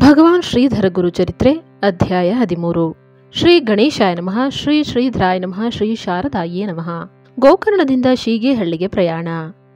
ಭಗವಾನ್ ಶ್ರೀಧರ ಗುರು ಚರಿತ್ರೆ ಅಧ್ಯಾಯ ಹದಿಮೂರು ಶ್ರೀ ಗಣೇಶಾಯ ನಮಃ ಶ್ರೀ ಶ್ರೀಧರಾಯ ನಮಃ ಶ್ರೀ ಶಾರದಾಯೇ ನಮಃ ಗೋಕರ್ಣದಿಂದ ಶೀಗೇಹಳ್ಳಿಗೆ ಪ್ರಯಾಣ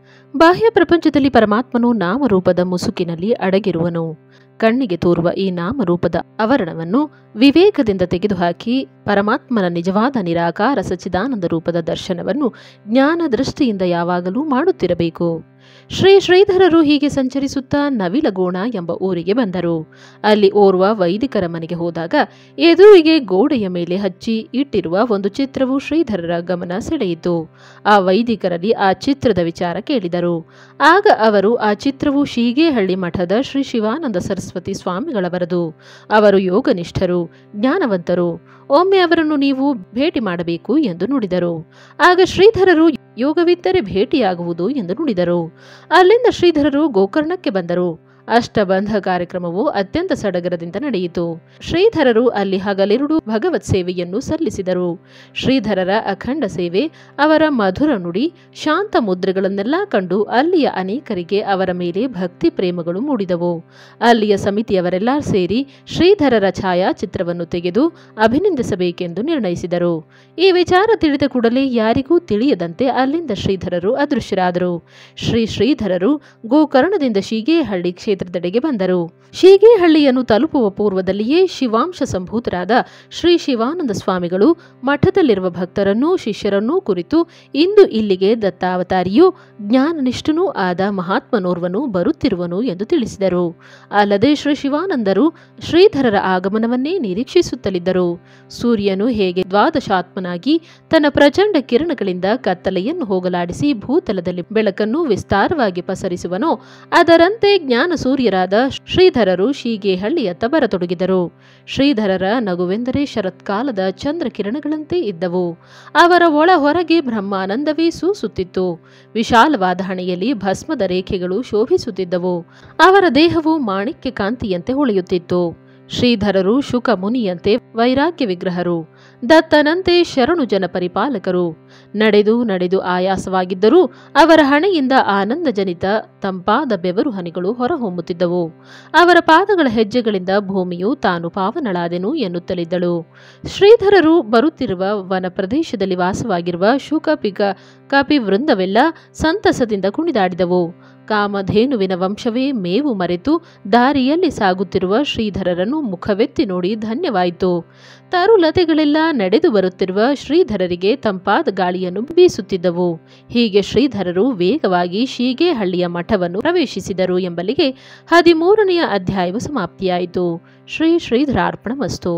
ಬಾಹ್ಯ ಪ್ರಪಂಚದಲ್ಲಿ ಪರಮಾತ್ಮನು ನಾಮರೂಪದ ಮುಸುಕಿನಲ್ಲಿ ಅಡಗಿರುವನು ಕಣ್ಣಿಗೆ ತೋರುವ ಈ ನಾಮರೂಪದ ಆವರಣವನ್ನು ವಿವೇಕದಿಂದ ತೆಗೆದುಹಾಕಿ ಪರಮಾತ್ಮನ ನಿಜವಾದ ನಿರಾಕಾರ ಸಚ್ಚಿದಾನಂದ ರೂಪದ ದರ್ಶನವನ್ನು ಜ್ಞಾನ ದೃಷ್ಟಿಯಿಂದ ಯಾವಾಗಲೂ ಮಾಡುತ್ತಿರಬೇಕು ಶ್ರೀ ಶ್ರೀಧರರು ಹೀಗೆ ಸಂಚರಿಸುತ್ತಾ ನವಿಲಗೋಣ ಎಂಬ ಊರಿಗೆ ಬಂದರು ಅಲ್ಲಿ ಓರ್ವ ವೈದಿಕರ ಮನೆಗೆ ಹೋದಾಗ ಎದುರಿಗೆ ಗೋಡೆಯ ಮೇಲೆ ಹಚ್ಚಿ ಇಟ್ಟಿರುವ ಒಂದು ಚಿತ್ರವು ಶ್ರೀಧರರ ಗಮನ ಸೆಳೆಯಿತು ಆ ವೈದಿಕರಲ್ಲಿ ಆ ಚಿತ್ರದ ವಿಚಾರ ಕೇಳಿದರು ಆಗ ಅವರು ಆ ಚಿತ್ರವು ಶೀಗೇಹಳ್ಳಿ ಮಠದ ಶ್ರೀ ಶಿವಾನಂದ ಸರಸ್ವತಿ ಸ್ವಾಮಿಗಳವರದು ಅವರು ಯೋಗನಿಷ್ಠರು ಜ್ಞಾನವಂತರು ಒಮ್ಮೆ ಅವರನ್ನು ನೀವು ಭೇಟಿ ಮಾಡಬೇಕು ಎಂದು ನುಡಿದರು ಆಗ ಶ್ರೀಧರರು ಯೋಗವಿದ್ದರೆ ಭೇಟಿಯಾಗುವುದು ಎಂದು ನುಡಿದರು ಅಲ್ಲಿಂದ ಶ್ರೀಧರರು ಗೋಕರ್ಣಕ್ಕೆ ಬಂದರು ಅಷ್ಟಬಂಧ ಕಾರ್ಯಕ್ರಮವು ಅತ್ಯಂತ ಸಡಗರದಿಂದ ನಡೆಯಿತು ಶ್ರೀಧರರು ಅಲ್ಲಿ ಹಗಲಿರುಳು ಭಗವತ್ ಸೇವೆಯನ್ನು ಸಲ್ಲಿಸಿದರು ಶ್ರೀಧರರ ಅಖಂಡ ಸೇವೆ ಅವರ ಮಧುರ ನುಡಿ ಶಾಂತ ಮುದ್ರೆಗಳನ್ನೆಲ್ಲ ಕಂಡು ಅಲ್ಲಿಯ ಅನೇಕರಿಗೆ ಅವರ ಮೇಲೆ ಭಕ್ತಿ ಪ್ರೇಮಗಳು ಮೂಡಿದವು ಅಲ್ಲಿಯ ಸಮಿತಿಯವರೆಲ್ಲ ಸೇರಿ ಶ್ರೀಧರರ ಛಾಯಾಚಿತ್ರವನ್ನು ತೆಗೆದು ಅಭಿನಂದಿಸಬೇಕೆಂದು ನಿರ್ಣಯಿಸಿದರು ಈ ವಿಚಾರ ತಿಳಿದ ಕೂಡಲೇ ಯಾರಿಗೂ ತಿಳಿಯದಂತೆ ಅಲ್ಲಿಂದ ಶ್ರೀಧರರು ಅದೃಶ್ಯರಾದರು ಶ್ರೀ ಶ್ರೀಧರರು ಗೋಕರ್ಣದಿಂದ ಶೀಗೇಹಳ್ಳಿ ಕ್ಷೇತ್ರದೆಡೆಗೆ ಬಂದರು ಶೀಗೇಹಳ್ಳಿಯನ್ನು ತಲುಪುವ ಪೂರ್ವದಲ್ಲಿಯೇ ಶಿವಾಂಶ ಸಂಭೂತರಾದ ಶ್ರೀ ಶಿವಾನಂದ ಸ್ವಾಮಿಗಳು ಮಠದಲ್ಲಿರುವ ಭಕ್ತರನ್ನೂ ಶಿಷ್ಯರನ್ನೂ ಕುರಿತು ಇಂದು ಇಲ್ಲಿಗೆ ದತ್ತಾವತಾರಿಯೂ ಜ್ಞಾನನಿಷ್ಠನೂ ಆದ ಮಹಾತ್ಮನೋರ್ವನು ಬರುತ್ತಿರುವನು ಎಂದು ತಿಳಿಸಿದರು ಅಲ್ಲದೆ ಶ್ರೀ ಶಿವಾನಂದರು ಶ್ರೀಧರರ ಆಗಮನವನ್ನೇ ನಿರೀಕ್ಷಿಸುತ್ತಲಿದ್ದರು ಸೂರ್ಯನು ಹೇಗೆ ದ್ವಾದಶಾತ್ಮನಾಗಿ ತನ್ನ ಪ್ರಚಂಡ ಕಿರಣಗಳಿಂದ ಕತ್ತಲೆಯನ್ನು ಹೋಗಲಾಡಿಸಿ ಭೂತಲದಲ್ಲಿ ಬೆಳಕನ್ನು ವಿಸ್ತಾರವಾಗಿ ಪಸರಿಸುವನೋ ಅದರಂತೆ ಜ್ಞಾನ ಸೂರ್ಯರಾದ ಶ್ರೀಧರರು ಶೀಗೇಹಳ್ಳಿಯತ್ತ ಬರತೊಡಗಿದರು ಶ್ರೀಧರರ ನಗುವೆಂದರೆ ಶರತ್ಕಾಲದ ಚಂದ್ರ ಕಿರಣಗಳಂತೆ ಇದ್ದವು ಅವರ ಒಳ ಹೊರಗೆ ಬ್ರಹ್ಮಾನಂದವೇ ಸೂಸುತ್ತಿತ್ತು ವಿಶಾಲವಾದ ಹಣೆಯಲ್ಲಿ ಭಸ್ಮದ ರೇಖೆಗಳು ಶೋಭಿಸುತ್ತಿದ್ದವು ಅವರ ದೇಹವು ಮಾಣಿಕ್ಯ ಕಾಂತಿಯಂತೆ ಹೊಳೆಯುತ್ತಿತ್ತು ಶ್ರೀಧರರು ಶುಕ ಮುನಿಯಂತೆ ವೈರಾಗ್ಯ ವಿಗ್ರಹರು ದತ್ತನಂತೆ ಶರಣು ಜನ ಪರಿಪಾಲಕರು ನಡೆದು ನಡೆದು ಆಯಾಸವಾಗಿದ್ದರೂ ಅವರ ಹಣೆಯಿಂದ ಆನಂದಜನಿತ ತಂಪಾದ ಬೆವರು ಹನಿಗಳು ಹೊರಹೊಮ್ಮುತ್ತಿದ್ದವು ಅವರ ಪಾದಗಳ ಹೆಜ್ಜೆಗಳಿಂದ ಭೂಮಿಯು ತಾನು ಪಾವನಳಾದೆನು ಎನ್ನುತ್ತಲಿದ್ದಳು ಶ್ರೀಧರರು ಬರುತ್ತಿರುವ ವನ ಪ್ರದೇಶದಲ್ಲಿ ವಾಸವಾಗಿರುವ ಶುಕ ಪಿಕ ಕಪಿ ವೃಂದವೆಲ್ಲ ಸಂತಸದಿಂದ ಕುಣಿದಾಡಿದವು ಕಾಮಧೇನುವಿನ ವಂಶವೇ ಮೇವು ಮರೆತು ದಾರಿಯಲ್ಲಿ ಸಾಗುತ್ತಿರುವ ಶ್ರೀಧರರನ್ನು ಮುಖವೆತ್ತಿ ನೋಡಿ ಧನ್ಯವಾಯಿತು ತರುಲತೆಗಳೆಲ್ಲ ನಡೆದು ಬರುತ್ತಿರುವ ಶ್ರೀಧರರಿಗೆ ತಂಪಾದ ಗಾಳಿಯನ್ನು ಬೀಸುತ್ತಿದ್ದವು ಹೀಗೆ ಶ್ರೀಧರರು ವೇಗವಾಗಿ ಶೀಗೇಹಳ್ಳಿಯ ಮಠವನ್ನು ಪ್ರವೇಶಿಸಿದರು ಎಂಬಲ್ಲಿಗೆ ಹದಿಮೂರನೆಯ ಅಧ್ಯಾಯವು ಸಮಾಪ್ತಿಯಾಯಿತು ಶ್ರೀ ಶ್ರೀಧರಾರ್ಪಣ ವಸ್ತು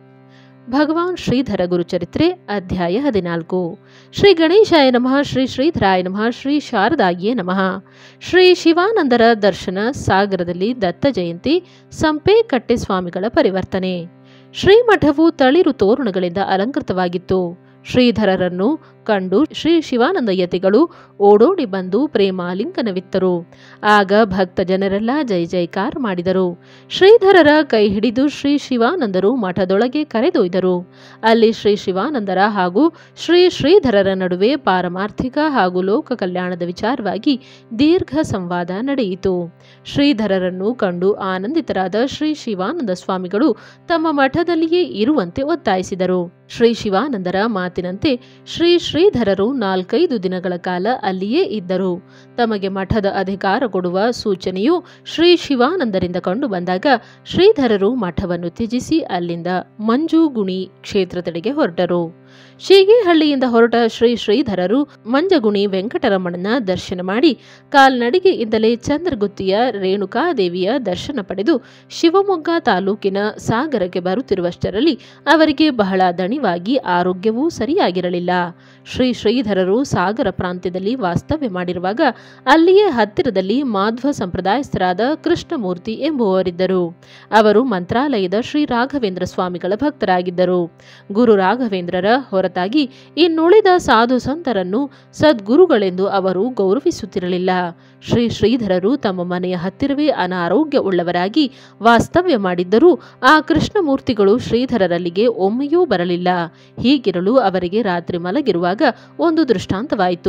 ಭಗವಾನ್ ಶ್ರೀಧರ ಗುರುಚರಿತ್ರೆ ಅಧ್ಯಾಯ ಹದಿನಾಲ್ಕು ಶ್ರೀ ಗಣೇಶಾಯ ನಮಃ ಶ್ರೀ ಶ್ರೀಧರಾಯ ನಮಃ ಶ್ರೀ ಶಾರದಾಯೇ ನಮಃ ಶ್ರೀ ಶಿವಾನಂದರ ದರ್ಶನ ಸಾಗರದಲ್ಲಿ ದತ್ತ ಜಯಂತಿ ಸಂಪೇಕಟ್ಟೆ ಸ್ವಾಮಿಗಳ ಪರಿವರ್ತನೆ ಶ್ರೀಮಠವು ತಳಿರು ತೋರಣಗಳಿಂದ ಅಲಂಕೃತವಾಗಿತ್ತು ಶ್ರೀಧರರನ್ನು ಕಂಡು ಶ್ರೀ ಶಿವಾನಂದ ಯತಿಗಳು ಓಡೋಡಿ ಬಂದು ಪ್ರೇಮಾಲಿಂಗನವಿತ್ತರು ಆಗ ಭಕ್ತ ಜನರೆಲ್ಲ ಜೈ ಜೈಕಾರ ಮಾಡಿದರು ಶ್ರೀಧರರ ಕೈ ಹಿಡಿದು ಶ್ರೀ ಶಿವಾನಂದರು ಮಠದೊಳಗೆ ಕರೆದೊಯ್ದರು ಅಲ್ಲಿ ಶ್ರೀ ಶಿವಾನಂದರ ಹಾಗೂ ಶ್ರೀ ಶ್ರೀಧರರ ನಡುವೆ ಪಾರಮಾರ್ಥಿಕ ಹಾಗೂ ಲೋಕ ಕಲ್ಯಾಣದ ವಿಚಾರವಾಗಿ ದೀರ್ಘ ಸಂವಾದ ನಡೆಯಿತು ಶ್ರೀಧರರನ್ನು ಕಂಡು ಆನಂದಿತರಾದ ಶ್ರೀ ಶಿವಾನಂದ ಸ್ವಾಮಿಗಳು ತಮ್ಮ ಮಠದಲ್ಲಿಯೇ ಇರುವಂತೆ ಒತ್ತಾಯಿಸಿದರು ಶ್ರೀ ಶಿವಾನಂದರ ಮಾತಿನಂತೆ ಶ್ರೀ ಶ್ರೀಧರರು ನಾಲ್ಕೈದು ದಿನಗಳ ಕಾಲ ಅಲ್ಲಿಯೇ ಇದ್ದರು ತಮಗೆ ಮಠದ ಅಧಿಕಾರ ಕೊಡುವ ಸೂಚನೆಯು ಶ್ರೀ ಶಿವಾನಂದರಿಂದ ಕಂಡು ಬಂದಾಗ ಶ್ರೀಧರರು ಮಠವನ್ನು ತ್ಯಜಿಸಿ ಅಲ್ಲಿಂದ ಮಂಜುಗುಣಿ ಕ್ಷೇತ್ರದೆಡೆಗೆ ಹೊರಟರು ಶೀಗೇಹಳ್ಳಿಯಿಂದ ಹೊರಟ ಶ್ರೀ ಶ್ರೀಧರರು ಮಂಜಗುಣಿ ವೆಂಕಟರಮಣನ ದರ್ಶನ ಮಾಡಿ ಕಾಲ್ನಡಿಗೆಯಿಂದಲೇ ಚಂದ್ರಗುತ್ತಿಯ ರೇಣುಕಾದೇವಿಯ ದರ್ಶನ ಪಡೆದು ಶಿವಮೊಗ್ಗ ತಾಲೂಕಿನ ಸಾಗರಕ್ಕೆ ಬರುತ್ತಿರುವಷ್ಟರಲ್ಲಿ ಅವರಿಗೆ ಬಹಳ ದಣಿವಾಗಿ ಆರೋಗ್ಯವೂ ಸರಿಯಾಗಿರಲಿಲ್ಲ ಶ್ರೀ ಶ್ರೀಧರರು ಸಾಗರ ಪ್ರಾಂತ್ಯದಲ್ಲಿ ವಾಸ್ತವ್ಯ ಮಾಡಿರುವಾಗ ಅಲ್ಲಿಯೇ ಹತ್ತಿರದಲ್ಲಿ ಮಾಧ್ವ ಸಂಪ್ರದಾಯಸ್ಥರಾದ ಕೃಷ್ಣಮೂರ್ತಿ ಎಂಬುವವರಿದ್ದರು ಅವರು ಮಂತ್ರಾಲಯದ ಶ್ರೀ ರಾಘವೇಂದ್ರ ಸ್ವಾಮಿಗಳ ಭಕ್ತರಾಗಿದ್ದರು ಗುರು ರಾಘವೇಂದ್ರರ ಹೊರತಾಗಿ ಇನ್ನುಳಿದ ಸಾಧು ಸಂತರನ್ನು ಸದ್ಗುರುಗಳೆಂದು ಅವರು ಗೌರವಿಸುತ್ತಿರಲಿಲ್ಲ ಶ್ರೀ ಶ್ರೀಧರರು ತಮ್ಮ ಮನೆಯ ಹತ್ತಿರವೇ ಅನಾರೋಗ್ಯ ಉಳ್ಳವರಾಗಿ ವಾಸ್ತವ್ಯ ಮಾಡಿದ್ದರೂ ಆ ಕೃಷ್ಣಮೂರ್ತಿಗಳು ಶ್ರೀಧರರಲ್ಲಿಗೆ ಒಮ್ಮೆಯೂ ಬರಲಿಲ್ಲ ಹೀಗಿರಲು ಅವರಿಗೆ ರಾತ್ರಿ ಮಲಗಿರುವಾಗ ಒಂದು ದೃಷ್ಟಾಂತವಾಯಿತು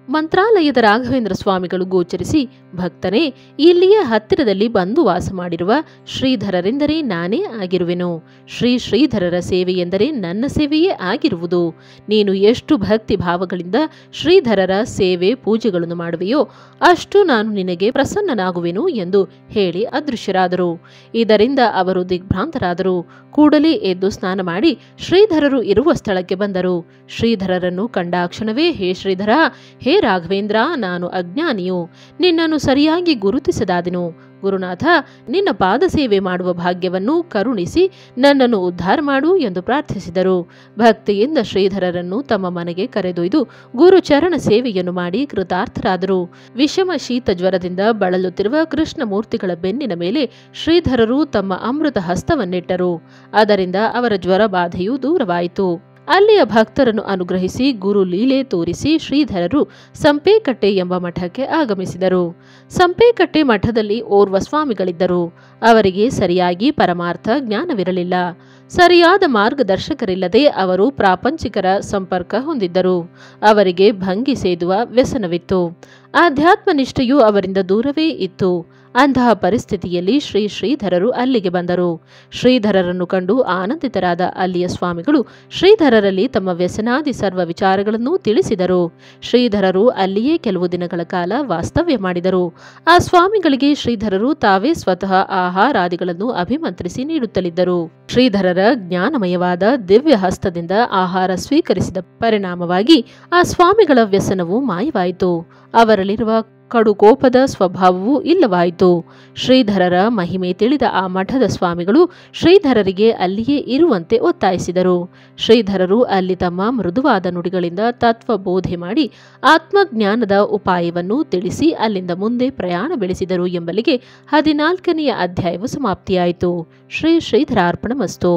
ಮಂತ್ರಾಲಯದ ರಾಘವೇಂದ್ರ ಸ್ವಾಮಿಗಳು ಗೋಚರಿಸಿ ಭಕ್ತನೇ ಇಲ್ಲಿಯೇ ಹತ್ತಿರದಲ್ಲಿ ಬಂದು ವಾಸ ಮಾಡಿರುವ ಶ್ರೀಧರರೆಂದರೆ ನಾನೇ ಆಗಿರುವೆನು ಶ್ರೀ ಶ್ರೀಧರರ ಸೇವೆ ಎಂದರೆ ನನ್ನ ಸೇವೆಯೇ ಆಗಿರುವುದು ನೀನು ಎಷ್ಟು ಭಕ್ತಿ ಭಾವಗಳಿಂದ ಶ್ರೀಧರರ ಸೇವೆ ಪೂಜೆಗಳನ್ನು ಮಾಡುವೆಯೋ ಅಷ್ಟು ನಾನು ನಿನಗೆ ಪ್ರಸನ್ನನಾಗುವೆನು ಎಂದು ಹೇಳಿ ಅದೃಶ್ಯರಾದರು ಇದರಿಂದ ಅವರು ದಿಗ್ಭ್ರಾಂತರಾದರು ಕೂಡಲೇ ಎದ್ದು ಸ್ನಾನ ಮಾಡಿ ಶ್ರೀಧರರು ಇರುವ ಸ್ಥಳಕ್ಕೆ ಬಂದರು ಶ್ರೀಧರರನ್ನು ಕಂಡಾಕ್ಷಣವೇ ಹೇ ಶ್ರೀಧರ ಹೇ ರಾಘವೇಂದ್ರ ನಾನು ಅಜ್ಞಾನಿಯು ನಿನ್ನನ್ನು ಸರಿಯಾಗಿ ಗುರುತಿಸದಾದೆನು ಗುರುನಾಥ ನಿನ್ನ ಪಾದ ಸೇವೆ ಮಾಡುವ ಭಾಗ್ಯವನ್ನು ಕರುಣಿಸಿ ನನ್ನನ್ನು ಉದ್ಧಾರ ಮಾಡು ಎಂದು ಪ್ರಾರ್ಥಿಸಿದರು ಭಕ್ತಿಯಿಂದ ಶ್ರೀಧರರನ್ನು ತಮ್ಮ ಮನೆಗೆ ಕರೆದೊಯ್ದು ಗುರು ಚರಣ ಸೇವೆಯನ್ನು ಮಾಡಿ ಕೃತಾರ್ಥರಾದರು ವಿಷಮ ಶೀತ ಜ್ವರದಿಂದ ಬಳಲುತ್ತಿರುವ ಕೃಷ್ಣಮೂರ್ತಿಗಳ ಬೆನ್ನಿನ ಮೇಲೆ ಶ್ರೀಧರರು ತಮ್ಮ ಅಮೃತ ಹಸ್ತವನ್ನಿಟ್ಟರು ಅದರಿಂದ ಅವರ ಜ್ವರ ಬಾಧೆಯು ದೂರವಾಯಿತು ಅಲ್ಲಿಯ ಭಕ್ತರನ್ನು ಅನುಗ್ರಹಿಸಿ ಗುರು ಲೀಲೆ ತೋರಿಸಿ ಶ್ರೀಧರರು ಸಂಪೇಕಟ್ಟೆ ಎಂಬ ಮಠಕ್ಕೆ ಆಗಮಿಸಿದರು ಸಂಪೇಕಟ್ಟೆ ಮಠದಲ್ಲಿ ಓರ್ವ ಸ್ವಾಮಿಗಳಿದ್ದರು ಅವರಿಗೆ ಸರಿಯಾಗಿ ಪರಮಾರ್ಥ ಜ್ಞಾನವಿರಲಿಲ್ಲ ಸರಿಯಾದ ಮಾರ್ಗದರ್ಶಕರಿಲ್ಲದೆ ಅವರು ಪ್ರಾಪಂಚಿಕರ ಸಂಪರ್ಕ ಹೊಂದಿದ್ದರು ಅವರಿಗೆ ಭಂಗಿ ಸೇದುವ ವ್ಯಸನವಿತ್ತು ಆಧ್ಯಾತ್ಮ ನಿಷ್ಠೆಯು ಅವರಿಂದ ದೂರವೇ ಇತ್ತು ಅಂತಹ ಪರಿಸ್ಥಿತಿಯಲ್ಲಿ ಶ್ರೀ ಶ್ರೀಧರರು ಅಲ್ಲಿಗೆ ಬಂದರು ಶ್ರೀಧರರನ್ನು ಕಂಡು ಆನಂದಿತರಾದ ಅಲ್ಲಿಯ ಸ್ವಾಮಿಗಳು ಶ್ರೀಧರರಲ್ಲಿ ತಮ್ಮ ವ್ಯಸನಾದಿ ಸರ್ವ ವಿಚಾರಗಳನ್ನೂ ತಿಳಿಸಿದರು ಶ್ರೀಧರರು ಅಲ್ಲಿಯೇ ಕೆಲವು ದಿನಗಳ ಕಾಲ ವಾಸ್ತವ್ಯ ಮಾಡಿದರು ಆ ಸ್ವಾಮಿಗಳಿಗೆ ಶ್ರೀಧರರು ತಾವೇ ಸ್ವತಃ ಆಹಾರಾದಿಗಳನ್ನು ಅಭಿಮಂತ್ರಿಸಿ ನೀಡುತ್ತಲಿದ್ದರು ಶ್ರೀಧರರ ಜ್ಞಾನಮಯವಾದ ದಿವ್ಯ ಹಸ್ತದಿಂದ ಆಹಾರ ಸ್ವೀಕರಿಸಿದ ಪರಿಣಾಮವಾಗಿ ಆ ಸ್ವಾಮಿಗಳ ವ್ಯಸನವು ಮಾಯವಾಯಿತು ಅವರಲ್ಲಿರುವ ಕಡುಕೋಪದ ಸ್ವಭಾವವೂ ಇಲ್ಲವಾಯಿತು ಶ್ರೀಧರರ ಮಹಿಮೆ ತಿಳಿದ ಆ ಮಠದ ಸ್ವಾಮಿಗಳು ಶ್ರೀಧರರಿಗೆ ಅಲ್ಲಿಯೇ ಇರುವಂತೆ ಒತ್ತಾಯಿಸಿದರು ಶ್ರೀಧರರು ಅಲ್ಲಿ ತಮ್ಮ ಮೃದುವಾದ ನುಡಿಗಳಿಂದ ತತ್ವ ಬೋಧೆ ಮಾಡಿ ಆತ್ಮಜ್ಞಾನದ ಉಪಾಯವನ್ನು ತಿಳಿಸಿ ಅಲ್ಲಿಂದ ಮುಂದೆ ಪ್ರಯಾಣ ಬೆಳೆಸಿದರು ಎಂಬಲ್ಲಿಗೆ ಹದಿನಾಲ್ಕನೆಯ ಅಧ್ಯಾಯವು ಸಮಾಪ್ತಿಯಾಯಿತು ಶ್ರೀ ಶ್ರೀಧರಾರ್ಪಣಮಸ್ತು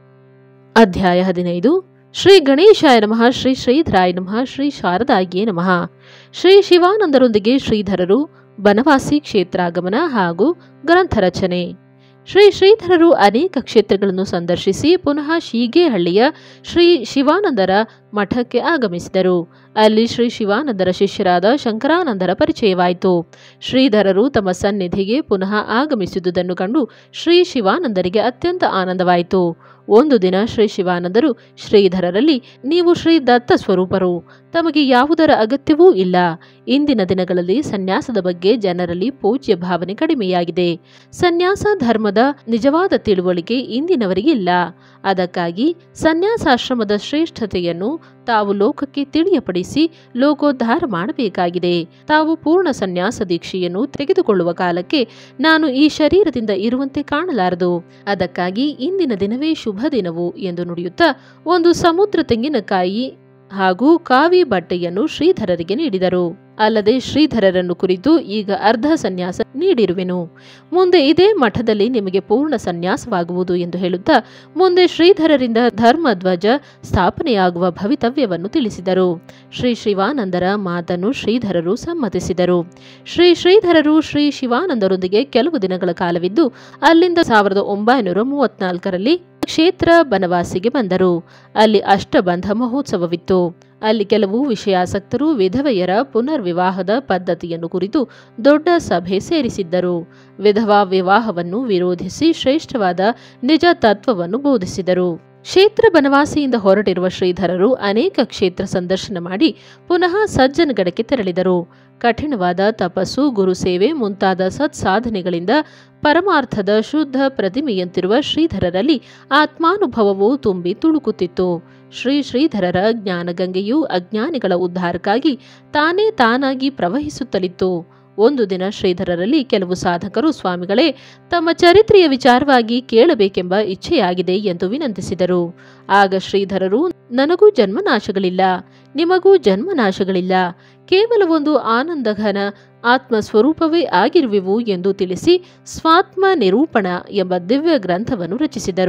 ಅಧ್ಯಾಯ ಹದಿನೈದು ಶ್ರೀ ಗಣೇಶಾಯ ನಮಃ ಶ್ರೀ ಶ್ರೀಧರಾಯ ನಮಃ ಶ್ರೀ ಶಾರದಾಯೇ ನಮಃ ಶ್ರೀ ಶಿವಾನಂದರೊಂದಿಗೆ ಶ್ರೀಧರರು ಬನವಾಸಿ ಕ್ಷೇತ್ರಾಗಮನ ಹಾಗೂ ಗ್ರಂಥ ರಚನೆ ಶ್ರೀ ಶ್ರೀಧರರು ಅನೇಕ ಕ್ಷೇತ್ರಗಳನ್ನು ಸಂದರ್ಶಿಸಿ ಪುನಃ ಶೀಗೇಹಳ್ಳಿಯ ಶ್ರೀ ಶಿವಾನಂದರ ಮಠಕ್ಕೆ ಆಗಮಿಸಿದರು ಅಲ್ಲಿ ಶ್ರೀ ಶಿವಾನಂದರ ಶಿಷ್ಯರಾದ ಶಂಕರಾನಂದರ ಪರಿಚಯವಾಯಿತು ಶ್ರೀಧರರು ತಮ್ಮ ಸನ್ನಿಧಿಗೆ ಪುನಃ ಆಗಮಿಸಿದುದನ್ನು ಕಂಡು ಶ್ರೀ ಶಿವಾನಂದರಿಗೆ ಅತ್ಯಂತ ಆನಂದವಾಯಿತು ಒಂದು ದಿನ ಶ್ರೀ ಶಿವಾನಂದರು ಶ್ರೀಧರರಲ್ಲಿ ನೀವು ಶ್ರೀ ದತ್ತ ಸ್ವರೂಪರು ತಮಗೆ ಯಾವುದರ ಅಗತ್ಯವೂ ಇಲ್ಲ ಇಂದಿನ ದಿನಗಳಲ್ಲಿ ಸನ್ಯಾಸದ ಬಗ್ಗೆ ಜನರಲ್ಲಿ ಪೂಜ್ಯ ಭಾವನೆ ಕಡಿಮೆಯಾಗಿದೆ ಸನ್ಯಾಸ ಧರ್ಮದ ನಿಜವಾದ ತಿಳುವಳಿಕೆ ಇಂದಿನವರಿಗಿಲ್ಲ ಅದಕ್ಕಾಗಿ ಸನ್ಯಾಸಾಶ್ರಮದ ಶ್ರೇಷ್ಠತೆಯನ್ನು ತಾವು ಲೋಕಕ್ಕೆ ತಿಳಿಯಪಡಿಸಿ ಲೋಕೋದ್ಧಾರ ಮಾಡಬೇಕಾಗಿದೆ ತಾವು ಪೂರ್ಣ ಸನ್ಯಾಸ ದೀಕ್ಷೆಯನ್ನು ತೆಗೆದುಕೊಳ್ಳುವ ಕಾಲಕ್ಕೆ ನಾನು ಈ ಶರೀರದಿಂದ ಇರುವಂತೆ ಕಾಣಲಾರದು ಅದಕ್ಕಾಗಿ ಇಂದಿನ ದಿನವೇ ಶುಭ ದಿನವು ಎಂದು ನುಡಿಯುತ್ತಾ ಒಂದು ಸಮುದ್ರ ತೆಂಗಿನಕಾಯಿ ಹಾಗೂ ಕಾವಿ ಬಟ್ಟೆಯನ್ನು ಶ್ರೀಧರರಿಗೆ ನೀಡಿದರು ಅಲ್ಲದೆ ಶ್ರೀಧರರನ್ನು ಕುರಿತು ಈಗ ಅರ್ಧ ಸನ್ಯಾಸ ನೀಡಿರುವೆನು ಮುಂದೆ ಇದೇ ಮಠದಲ್ಲಿ ನಿಮಗೆ ಪೂರ್ಣ ಸನ್ಯಾಸವಾಗುವುದು ಎಂದು ಹೇಳುತ್ತಾ ಮುಂದೆ ಶ್ರೀಧರರಿಂದ ಧರ್ಮಧ್ವಜ ಸ್ಥಾಪನೆಯಾಗುವ ಭವಿತವ್ಯವನ್ನು ತಿಳಿಸಿದರು ಶ್ರೀ ಶಿವಾನಂದರ ಮಾತನ್ನು ಶ್ರೀಧರರು ಸಮ್ಮತಿಸಿದರು ಶ್ರೀ ಶ್ರೀಧರರು ಶ್ರೀ ಶಿವಾನಂದರೊಂದಿಗೆ ಕೆಲವು ದಿನಗಳ ಕಾಲವಿದ್ದು ಅಲ್ಲಿಂದ ಸಾವಿರದ ಒಂಬೈನೂರ ಮೂವತ್ನಾಲ್ಕರಲ್ಲಿ ಕ್ಷೇತ್ರ ಬನವಾಸಿಗೆ ಬಂದರು ಅಲ್ಲಿ ಅಷ್ಟಬಂಧ ಮಹೋತ್ಸವವಿತ್ತು ಅಲ್ಲಿ ಕೆಲವು ವಿಷಯಾಸಕ್ತರು ವಿಧವೆಯರ ಪುನರ್ವಿವಾಹದ ಪದ್ಧತಿಯನ್ನು ಕುರಿತು ದೊಡ್ಡ ಸಭೆ ಸೇರಿಸಿದ್ದರು ವಿಧವಾ ವಿವಾಹವನ್ನು ವಿರೋಧಿಸಿ ಶ್ರೇಷ್ಠವಾದ ನಿಜ ತತ್ವವನ್ನು ಬೋಧಿಸಿದರು ಕ್ಷೇತ್ರ ಬನವಾಸಿಯಿಂದ ಹೊರಟಿರುವ ಶ್ರೀಧರರು ಅನೇಕ ಕ್ಷೇತ್ರ ಸಂದರ್ಶನ ಮಾಡಿ ಪುನಃ ಸಜ್ಜನಗಡಕ್ಕೆ ತೆರಳಿದರು ಕಠಿಣವಾದ ತಪಸ್ಸು ಗುರುಸೇವೆ ಮುಂತಾದ ಸತ್ಸಾಧನೆಗಳಿಂದ ಪರಮಾರ್ಥದ ಶುದ್ಧ ಪ್ರತಿಮೆಯಂತಿರುವ ಶ್ರೀಧರರಲ್ಲಿ ಆತ್ಮಾನುಭವವು ತುಂಬಿ ತುಳುಕುತ್ತಿತ್ತು ಶ್ರೀ ಶ್ರೀಧರರ ಜ್ಞಾನಗಂಗೆಯು ಅಜ್ಞಾನಿಗಳ ಉದ್ಧಾರಕ್ಕಾಗಿ ತಾನೇ ತಾನಾಗಿ ಪ್ರವಹಿಸುತ್ತಲಿತ್ತು ಒಂದು ದಿನ ಶ್ರೀಧರರಲ್ಲಿ ಕೆಲವು ಸಾಧಕರು ಸ್ವಾಮಿಗಳೇ ತಮ್ಮ ಚರಿತ್ರೆಯ ವಿಚಾರವಾಗಿ ಕೇಳಬೇಕೆಂಬ ಇಚ್ಛೆಯಾಗಿದೆ ಎಂದು ವಿನಂತಿಸಿದರು ಆಗ ಶ್ರೀಧರರು ನನಗೂ ಜನ್ಮನಾಶಗಳಿಲ್ಲ ನಿಮಗೂ ಜನ್ಮನಾಶಗಳಿಲ್ಲ ಕೇವಲ ಒಂದು ಆನಂದಘನ ಆತ್ಮ ಸ್ವರೂಪವೇ ಆಗಿರುವೆವು ಎಂದು ತಿಳಿಸಿ ಸ್ವಾತ್ಮ ನಿರೂಪಣ ಎಂಬ ದಿವ್ಯ ಗ್ರಂಥವನ್ನು ರಚಿಸಿದರು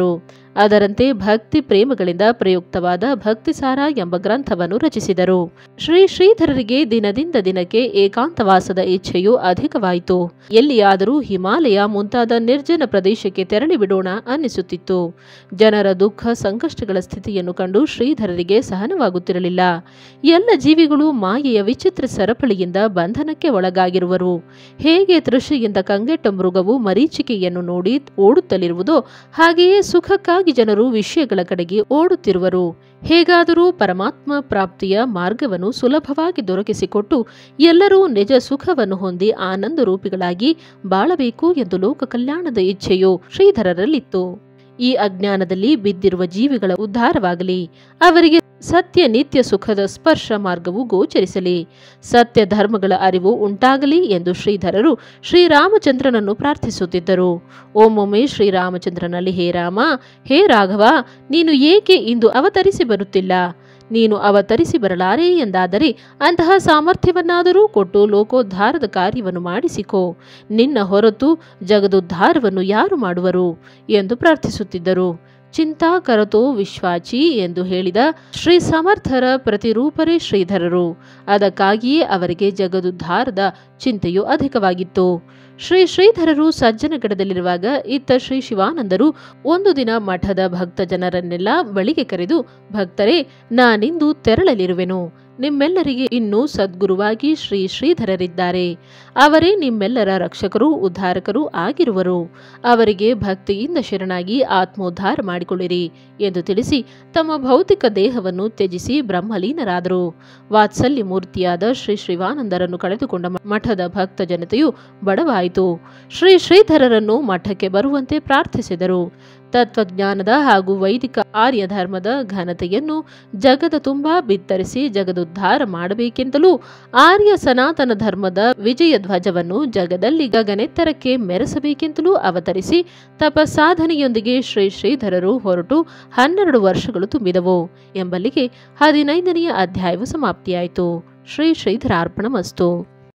ಅದರಂತೆ ಭಕ್ತಿ ಪ್ರೇಮಗಳಿಂದ ಪ್ರಯುಕ್ತವಾದ ಭಕ್ತಿಸಾರ ಎಂಬ ಗ್ರಂಥವನ್ನು ರಚಿಸಿದರು ಶ್ರೀ ಶ್ರೀಧರರಿಗೆ ದಿನದಿಂದ ದಿನಕ್ಕೆ ಏಕಾಂತವಾಸದ ಇಚ್ಛೆಯು ಅಧಿಕವಾಯಿತು ಎಲ್ಲಿಯಾದರೂ ಹಿಮಾಲಯ ಮುಂತಾದ ನಿರ್ಜನ ಪ್ರದೇಶಕ್ಕೆ ತೆರಳಿ ಬಿಡೋಣ ಅನ್ನಿಸುತ್ತಿತ್ತು ಜನರ ದುಃಖ ಸಂಕಷ್ಟಗಳ ಸ್ಥಿತಿಯನ್ನು ಕಂಡು ಶ್ರೀಧರರಿಗೆ ಸಹನವಾಗುತ್ತಿರಲಿಲ್ಲ ಎಲ್ಲ ಜೀವಿಗಳು ಮಾಯೆಯ ವಿಚಿತ್ರ ಸರಪಳಿಯಿಂದ ಬಂಧನಕ್ಕೆ ಒಳಗಾಗಿರುವರು ಹೇಗೆ ತೃಷೆಯಿಂದ ಕಂಗೆಟ್ಟ ಮೃಗವು ಮರೀಚಿಕೆಯನ್ನು ನೋಡಿ ಓಡುತ್ತಲಿರುವುದೋ ಹಾಗೆಯೇ ಸುಖಕ್ಕಾಗಿ ಜನರು ವಿಷಯಗಳ ಕಡೆಗೆ ಓಡುತ್ತಿರುವರು ಹೇಗಾದರೂ ಪರಮಾತ್ಮ ಪ್ರಾಪ್ತಿಯ ಮಾರ್ಗವನ್ನು ಸುಲಭವಾಗಿ ದೊರಕಿಸಿಕೊಟ್ಟು ಎಲ್ಲರೂ ನಿಜ ಸುಖವನ್ನು ಹೊಂದಿ ಆನಂದ ರೂಪಿಗಳಾಗಿ ಬಾಳಬೇಕು ಎಂದು ಲೋಕ ಕಲ್ಯಾಣದ ಇಚ್ಛೆಯು ಶ್ರೀಧರರಲ್ಲಿತ್ತು ಈ ಅಜ್ಞಾನದಲ್ಲಿ ಬಿದ್ದಿರುವ ಜೀವಿಗಳ ಉದ್ಧಾರವಾಗಲಿ ಅವರಿಗೆ ಸತ್ಯ ನಿತ್ಯ ಸುಖದ ಸ್ಪರ್ಶ ಮಾರ್ಗವು ಗೋಚರಿಸಲಿ ಸತ್ಯ ಧರ್ಮಗಳ ಅರಿವು ಉಂಟಾಗಲಿ ಎಂದು ಶ್ರೀಧರರು ಶ್ರೀರಾಮಚಂದ್ರನನ್ನು ಪ್ರಾರ್ಥಿಸುತ್ತಿದ್ದರು ಒಮ್ಮೊಮ್ಮೆ ಶ್ರೀರಾಮಚಂದ್ರನಲ್ಲಿ ಹೇ ರಾಮ ಹೇ ರಾಘವ ನೀನು ಏಕೆ ಇಂದು ಅವತರಿಸಿ ಬರುತ್ತಿಲ್ಲ ನೀನು ಅವತರಿಸಿ ಬರಲಾರೆ ಎಂದಾದರೆ ಅಂತಹ ಸಾಮರ್ಥ್ಯವನ್ನಾದರೂ ಕೊಟ್ಟು ಲೋಕೋದ್ಧಾರದ ಕಾರ್ಯವನ್ನು ಮಾಡಿಸಿಕೋ ನಿನ್ನ ಹೊರತು ಜಗದುದ್ಧಾರವನ್ನು ಯಾರು ಮಾಡುವರು ಎಂದು ಪ್ರಾರ್ಥಿಸುತ್ತಿದ್ದರು ಚಿಂತಾ ಕರತೋ ವಿಶ್ವಾಚಿ ಎಂದು ಹೇಳಿದ ಶ್ರೀ ಸಮರ್ಥರ ಪ್ರತಿರೂಪರೇ ಶ್ರೀಧರರು ಅದಕ್ಕಾಗಿಯೇ ಅವರಿಗೆ ಜಗದುದ್ಧಾರದ ಚಿಂತೆಯು ಅಧಿಕವಾಗಿತ್ತು ಶ್ರೀ ಶ್ರೀಧರರು ಸಜ್ಜನಗಡದಲ್ಲಿರುವಾಗ ಇತ್ತ ಶ್ರೀ ಶಿವಾನಂದರು ಒಂದು ದಿನ ಮಠದ ಭಕ್ತ ಜನರನ್ನೆಲ್ಲ ಬಳಿಗೆ ಕರೆದು ಭಕ್ತರೇ ನಾನಿಂದು ತೆರಳಲಿರುವೆನು ನಿಮ್ಮೆಲ್ಲರಿಗೆ ಇನ್ನೂ ಸದ್ಗುರುವಾಗಿ ಶ್ರೀ ಶ್ರೀಧರರಿದ್ದಾರೆ ಅವರೇ ನಿಮ್ಮೆಲ್ಲರ ರಕ್ಷಕರು ಉದ್ಧಾರಕರು ಆಗಿರುವರು ಅವರಿಗೆ ಭಕ್ತಿಯಿಂದ ಶರಣಾಗಿ ಆತ್ಮೋದ್ಧಾರ ಮಾಡಿಕೊಳ್ಳಿರಿ ಎಂದು ತಿಳಿಸಿ ತಮ್ಮ ಭೌತಿಕ ದೇಹವನ್ನು ತ್ಯಜಿಸಿ ಬ್ರಹ್ಮಲೀನರಾದರು ವಾತ್ಸಲ್ಯ ಮೂರ್ತಿಯಾದ ಶ್ರೀ ಶಿವಾನಂದರನ್ನು ಕಳೆದುಕೊಂಡ ಮಠದ ಭಕ್ತ ಜನತೆಯು ಬಡವಾಯಿತು ಶ್ರೀ ಶ್ರೀಧರರನ್ನು ಮಠಕ್ಕೆ ಬರುವಂತೆ ಪ್ರಾರ್ಥಿಸಿದರು ತತ್ವಜ್ಞಾನದ ಹಾಗೂ ವೈದಿಕ ಆರ್ಯ ಧರ್ಮದ ಘನತೆಯನ್ನು ಜಗದ ತುಂಬಾ ಬಿತ್ತರಿಸಿ ಜಗದುದ್ಧಾರ ಮಾಡಬೇಕೆಂತಲೂ ಆರ್ಯ ಸನಾತನ ಧರ್ಮದ ವಿಜಯ ಧ್ವಜವನ್ನು ಜಗದಲ್ಲಿ ಗಗನೆತ್ತರಕ್ಕೆ ಮೆರೆಸಬೇಕೆಂತಲೂ ಅವತರಿಸಿ ತಪಸಾಧನೆಯೊಂದಿಗೆ ಶ್ರೀ ಶ್ರೀಧರರು ಹೊರಟು ಹನ್ನೆರಡು ವರ್ಷಗಳು ತುಂಬಿದವು ಎಂಬಲ್ಲಿಗೆ ಹದಿನೈದನೆಯ ಅಧ್ಯಾಯವು ಸಮಾಪ್ತಿಯಾಯಿತು ಶ್ರೀ ಶ್ರೀಧರಾರ್ಪಣ ಮಸ್ತು